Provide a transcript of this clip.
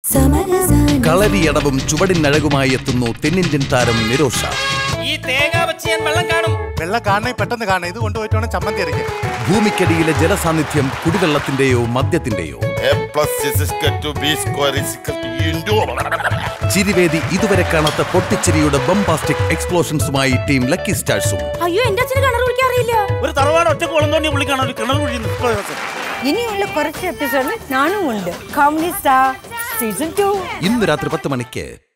കളരിയടവും ചുവടിനഴകുമായി എത്തുന്നു തെന്നിന്ത്യൻ താരം നിരോഷ ഈ തേങ്ങ വെച്ച് ഞാൻ വെള്ളം കാണും വെള്ളം കാണണേ പെട്ടെന്ന് കാണാം ഇത് കൊണ്ടുപോയിട്ട് വേണം ചമ്മന്തി അരയ്ക്കാൻ ഭൂമിക്കടിയിലെ ജലസാന്നിധ്യം കുടിവെള്ളത്തിന്റെയോ മദ്യത്തിന്റെയോ A plus is equal to B square is equal to into. ചിരിവേദി ഇതുവരെ കാണാത്ത പൊട്ടിച്ചിരിയുടെ ബംബാസ്റ്റിക് എക്സ്പ്ലോഷൻസുമായി ടീം ലക്കി സ്റ്റാർസും അയ്യോ എന്റെ അച്ഛന് കിണർ കുളിക്കാൻ അറിയില്ല ഒരു തറവാട് ഒറ്റ കുളം തോണ്ടി വിളിക്കണം ഒരു കിണർ കുഴിയുന്നു ഇനിയുള്ള കുറച്ച് എപ്പിസോഡിൽ ഞാനും ഉണ്ട് കോമഡി സ്റ്റാർ സീസൺ ടു ഇന്ന് രാത്രി പത്ത് മണിക്ക്